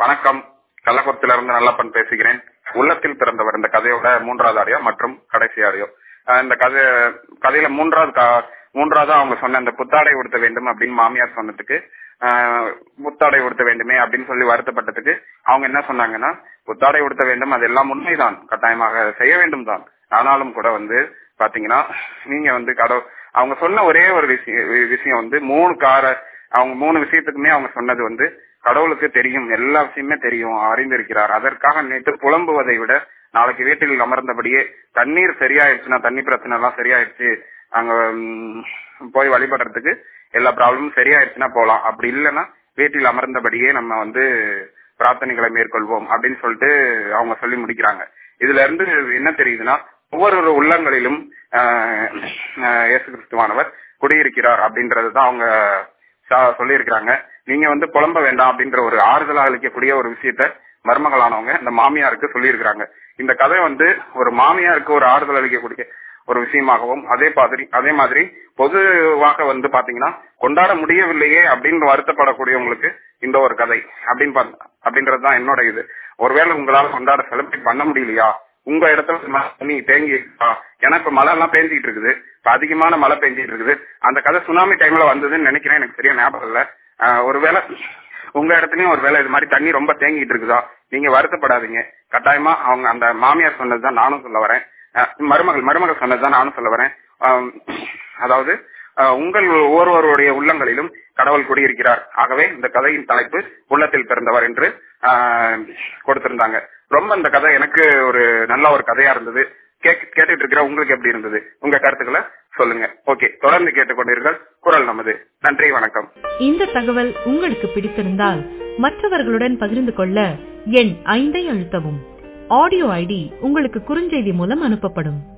வணக்கம் கள்ளக்குளத்தில இருந்து நல்லப்பன் பேசுகிறேன் உள்ளத்தில் பிறந்தவர் இந்த கதையோட மூன்றாவது ஆடியோ மற்றும் கடைசி ஆடியோ அஹ் இந்த கதை கதையில மூன்றாவது கா- மூன்றாவது அவங்க சொன்ன இந்த புத்தாடை உடுத்த வேண்டும் அப்படின்னு மாமியார் சொன்னதுக்கு ஆஹ் புத்தாடை உடுத்த வேண்டுமே அப்படின்னு சொல்லி வருத்தப்பட்டதுக்கு அவங்க என்ன சொன்னாங்கன்னா புத்தாடை உடுத்த வேண்டும் அது எல்லாம் உண்மைதான் கட்டாயமாக செய்ய வேண்டும் தான் ஆனாலும் கூட வந்து பாத்தீங்கன்னா நீங்க வந்து கடவுள் அவங்க சொன்ன ஒரே ஒரு விஷயம் விஷயம் வந்து மூணு கார அவங்க மூணு விஷயத்துக்குமே அவங்க சொன்னது வந்து கடவுளுக்கு தெரியும் எல்லா விஷயமே தெரியும் அறிந்திருக்கிறார் அதற்காக நேற்று புலம்புவதை விட நாளைக்கு வீட்டில் அமர்ந்தபடியே தண்ணீர் சரியாயிருச்சுன்னா தண்ணி பிரச்சனை எல்லாம் சரியாயிருச்சு அங்க ம், போய் வழிபடுறதுக்கு எல்லா ப்ராப்ளமும் சரியாயிருச்சுன்னா போலாம் அப்படி இல்லைன்னா வீட்டில் அமர்ந்தபடியே நம்ம வந்து பிரார்த்தனைகளை மேற்கொள்வோம் அப்படின்னு சொல்லிட்டு அவங்க சொல்லி முடிக்கிறாங்க இதுல இருந்து என்ன தெரியுதுன்னா ஒவ்வொரு உள்ளங்களிலும் ஆஹ், ஆஹ், இயேசு கிறிஸ்துவானவர் குடியிருக்கிறார் அப்படின்றதுதான் அவங்க ச- சொல்லியிருக்கிறாங்க நீங்க வந்து புலம்ப வேண்டாம் அப்படின்ற ஒரு ஆறுதலா அளிக்கக்கூடிய ஒரு விஷயத்த மருமகளானவங்க இந்த மாமியாருக்கு சொல்லியிருக்கிறாங்க இந்த கதை வந்து ஒரு மாமியாருக்கு ஒரு ஆறுதல் அளிக்கக்கூடிய ஒரு விஷயமாகவும் அதே மாதிரி அதே மாதிரி பொதுவாக வந்து பாத்தீங்கன்னா கொண்டாட முடியவில்லையே அப்படின்னு வருத்தப்படக்கூடியவங்களுக்கு இந்த ஒரு கதை அப்படின்னு பாத்- அப்படின்றதுதான் என்னோட இது ஒருவேளை உங்களால கொண்டாட செலிப்ரேட் பண்ண முடியலையா உங்க இடத்துல ம- தண்ணி தேங்கி இருக்கா ஏன்னா இப்ப மழை எல்லாம் பேஞ்சிட்டு இருக்குது இப்ப அதிகமான மழை பெஞ்சிட்டு இருக்குது அந்த கதை சுனாமி டைம்ல வந்ததுன்னு நினைக்கிறேன் எனக்கு சரியா ஞாபகம் இல்ல ஆஹ் ஒருவேளை உங்க இடத்துலயும் ஒருவேளை இது மாதிரி தண்ணி ரொம்ப தேங்கிட்டு இருக்குதா நீங்க வருத்தப்படாதீங்க கட்டாயமா அவங்க அந்த மாமியார் சொன்னதுதான் நானும் சொல்ல வரேன் ஆஹ் மருமகள் மருமகள் சொன்னதுதான் நானும் சொல்ல வரேன் ஆம், அதாவது ஆஹ் உங்கள் ஒவ்வொருவருடைய உள்ளங்களிலும் கடவுள் குடியிருக்கிறார் ஆகவே இந்த கதையின் தலைப்பு உள்ளத்தில் பிறந்தவர் என்று ஆஹ், கொடுத்திருந்தாங்க ரொம்ப இந்த கதை எனக்கு ஒரு நல்ல ஒரு கதையா இருந்தது கேக்- கேட்டுட்டு இருக்கிற உங்களுக்கு எப்படி இருந்தது உங்க கருத்துக்களை சொல்லுங்க ஓகே தொடர்ந்து கேட்டுக்கொண்டீர்கள் குரல் நமது நன்றி வணக்கம் இந்த தகவல் உங்களுக்கு பிடித்திருந்தால் மற்றவர்களுடன் பகிர்ந்து கொள்ள எண் ஐந்தை அழுத்தவும் ஆடியோ ஐடி உங்களுக்கு குறுஞ்செய்தி மூலம் அனுப்பப்படும்